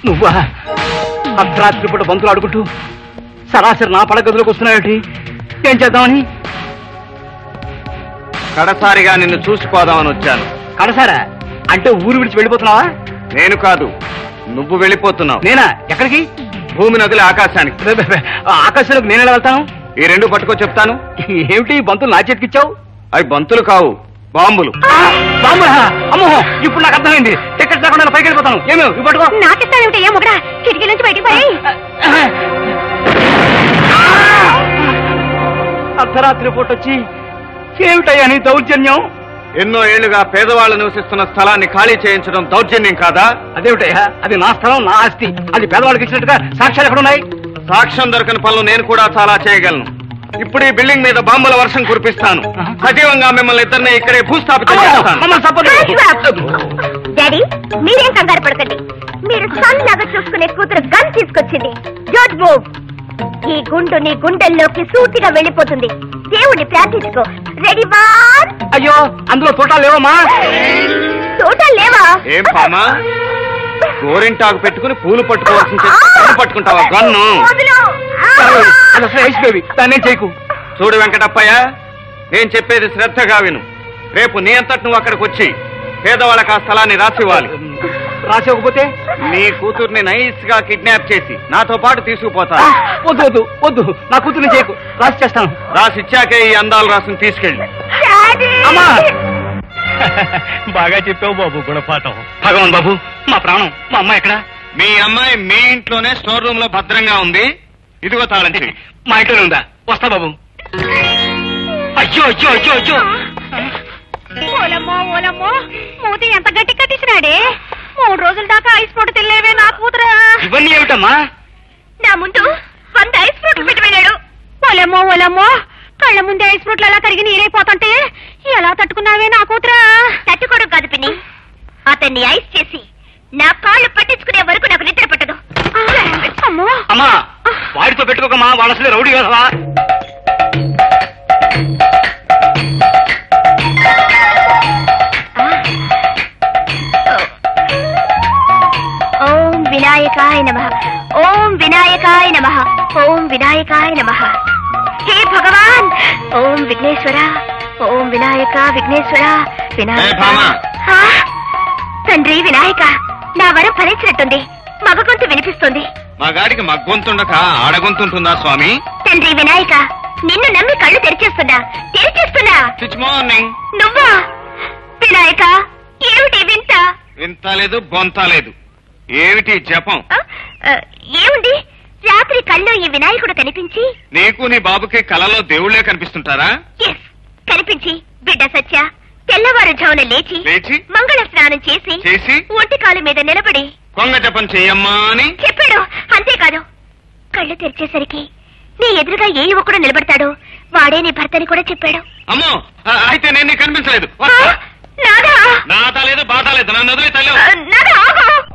నువ్వా అర్ధరాత్రి పూట బంతులు ఆడుకుంటూ సరాసరి నా పడగదిలోకి వస్తున్నావేంటి ఏం చేద్దామని కడసారిగా నిన్ను చూసిపోదామని వచ్చాను కడసారా అంటే ఊరు విడిచి వెళ్ళిపోతున్నావా నేను కాదు నువ్వు వెళ్ళిపోతున్నావు నేనా ఎక్కడికి భూమి నదుల ఆకాశానికి బె- బె- బె, ఆ ఆకాశంలోకి నేను ఎలా వెళ్తాను ఈ రెండు పట్టుకో చెప్తాను ఏమిటి ఈ బంతులు నా చేతికిచ్చావు అవి బంతులు కావు బాంబులు బాంబులా? అమ్మో ఇప్పుడు నాకు అర్థమైంది టికెట్ లేకుండా పైకి వెళ్ళిపోతాను ఏమేమి ఇవి పట్టుకో నాకిస్తానేమిటి ఏ మొగడా కిటికీ నుంచి బయటికి పోయి అర్ధరాత్రి పూట వచ్చి ఏమిటయ్యా నీ దౌర్జన్యం ఎన్నో ఏళ్లుగా పేదవాళ్ళు నివసిస్తున్న స్థలాన్ని ఖాళీ చేయించడం దౌర్జన్యం కాదా అదేమిటయ్యా అది నా స్థలం నా ఆస్తి అది పేదవాళ్ళకి ఇచ్చినట్టుగా సాక్ష్యాలు ఎక్కడ ఉన్నాయి సాక్ష్యం దొరకని పనులు నేను కూడా చాలా చేయగలను ఇప్పుడు ఈ బిల్డింగ్ మీద బాంబుల వర్షం కురిపిస్తాను సజీవంగా మిమ్మల్ని ఇద్దరిని ఇక్కడే భూస్థాపితం అమ్మో, చేస్తాను మమ్మల్ని చంపొద్దు. డాడీ మీరేం కంగారు పడకండి మీరు సన్ లాగా చూసుకునే కూతురు గన్ తీసుకొచ్చింది జోట్ మూవ్ ఈ గుండు నీ గుండెల్లోకి సూటిగా వెళ్ళిపోతుంది దేవుణ్ణి ప్రార్థించుకో రెడీ బాన్ అయ్యో అందులో తోటాలు లేవమ్మా టోటల్ లేవా ఏం పామా గోరింటాకు పెట్టుకుని పూలు పట్టుకోవాల్సిన చేతి పూలు పట్టుకుంటావా గన్ను వదిలు. ఆ! అది అసలు ఐస్ బేబీ దాన్ని ఏం చేయకు చూడు వెంకటప్పయ్య నేను చెప్పేది శ్రద్ధగా విను రేపు నీ అంతటి నువ్వు అక్కడికి వచ్చి పేదవాళ్ళకి ఆ స్థలాన్ని రాసివ్వాలి రాసేవకపోతే నీ కూతుర్ని నైస్ గా కిడ్నాప్ చేసి నాతో పాటు ఆ, తీసుకుపోతాను వద్దు వద్దు వద్దు నా కూతుర్ని చేయకు రాసి చేస్తాను రాసిచ్చాకే ఈ అందాలు రాసుని తీసుకెళ్ళి డాడీ! అమ్మా బాగా చెప్పావు బాబు గుణపాఠం భగవాన్ బాబు మా ప్రాణం మా అమ్మ ఎక్కడ మీ అమ్మాయి మీ ఇంట్లోనే స్టోర్ రూమ్ లో భద్రంగా ఉంది ఇదిగో తాళం చెవి మా ఇంట్లోనే ఉందా వస్తా బాబు అయ్యో అయ్యో అయ్యో అయ్యో ఓలమ్మో ఓలమ్మో మూతి ఎంత గట్టి కట్టించినాడే మూడు రోజుల దాకా ఐస్ ఫ్రూట్ తినలేవే నా కూతురా ఇవన్నీ ఏమిటమ్మా నా ముందు వంద ఐస్ ఫ్రూట్లు పెట్టి వెళ్ళాడు ఓలమ్మో ఓలమ్మో కళ్ళ ముందే ఐస్ ఫ్రూట్లు అలా కరిగి నీరైపోతుంటే ఎలా తట్టుకున్నావే నా కూతురా తట్టుకోవడం కాదు పిన్ని అతన్ని ఐస్ చేసి నా కాళ్ళు పట్టించుకునే వరకు నాకు నిద్ర పట్టదు అమ్మో అమ్మా వాడితో పెట్టుకోకమ్మా వాళ్ళ అసలే రౌడీ కదా ఓం వినాయకాయ నమ ఓం వినాయకాయ నమ ఓం వినాయకాయ నమ హే భగవాన్ ఓం విఘ్నేశ్వర ఓం వినాయక విఘ్నేశ్వర వినాయక ఏ భామ? ఆ, తండ్రి వినాయక నా వరం ఫలించినట్టుంది మగ గొంతు వినిపిస్తుంది మా గాడికి మగ్గొంతుండక ఆడగొంతుంటుందా స్వామి తండ్రి వినాయక నిన్ను నమ్మి కళ్ళు తెరిచేస్తున్నా తెరిచేస్తున్నా సిచ్ మార్నింగ్ నువ్వా వినాయక ఏమిటి వింత వింత లేదు బొంత లేదు ఏమిటి జపం ఆ, ఆ, ఏముంది రాత్రి కల్లో ఈ వినాయకుడు కనిపించి నీకు నీ బాబుకి కలలో దేవుళ్ళే కనిపిస్తుంటారా ఎస్ కనిపించి బిడ్డ సత్య తెల్లవారుజామున లేచి లేచి మంగళ స్నానం చేసి చేసి ఒంటి కాలు మీద నిలబడి కొంగ జపం చెయ్యమ్మా అని చెప్పాడు అంతేకాదు కళ్ళు తెరిచేసరికి నీ ఎదురుగా ఏ యువకుడు నిలబడతాడు వాడే నీ భర్తని కూడా చెప్పాడు అమ్మో ఆ, అయితే నేను నీకు కనిపించలేదు ఆ, నాదా నాత లేదు బాధ లేదు నన్ను వదిలి తల్లి ఆ, నాదా ఆగు